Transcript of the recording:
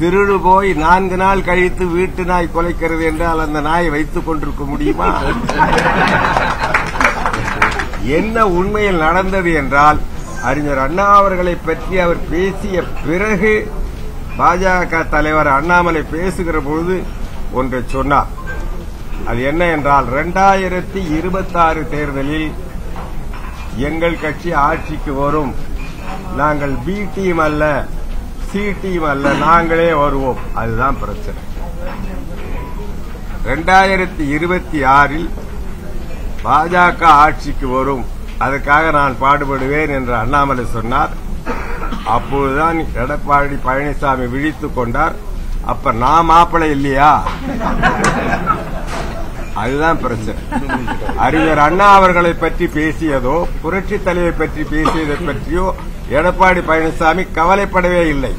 திருடு போய் நான்கு நாள் கழித்து வீட்டு நாய் கொலைக்கிறது என்றால் அந்த நாயை வைத்துக் கொண்டிருக்க முடியுமா என்ன உண்மையில் நடந்தது என்றால் அறிஞர் அண்ணா அவர்களை பற்றி அவர் பேசிய பிறகு பாஜக தலைவர் அண்ணாமலை பேசுகிற பொழுது ஒன்றை சொன்னார் அது என்ன என்றால் இரண்டாயிரத்தி இருபத்தாறு தேர்தலில் எங்கள் கட்சி ஆட்சிக்கு வரும் நாங்கள் பி டீம் அல்ல சி டீம் அல்ல நாங்களே வருவோம் அதுதான் பிரச்சனை இரண்டாயிரத்தி இருபத்தி ஆறில் பாஜக ஆட்சிக்கு வரும் அதுக்காக நான் பாடுபடுவேன் என்று அண்ணாமலை சொன்னார் அப்போதுதான் எடப்பாடி பழனிசாமி விழித்துக் கொண்டார் அப்ப நான் மாப்பிள்ளை இல்லையா அதுதான் பிரச்சனை அறிஞர் அண்ணா அவர்களை பற்றி பேசியதோ புரட்சி தலைவை பற்றி பேசியதை பற்றியோ எடப்பாடி பழனிசாமி கவலைப்படவே இல்லை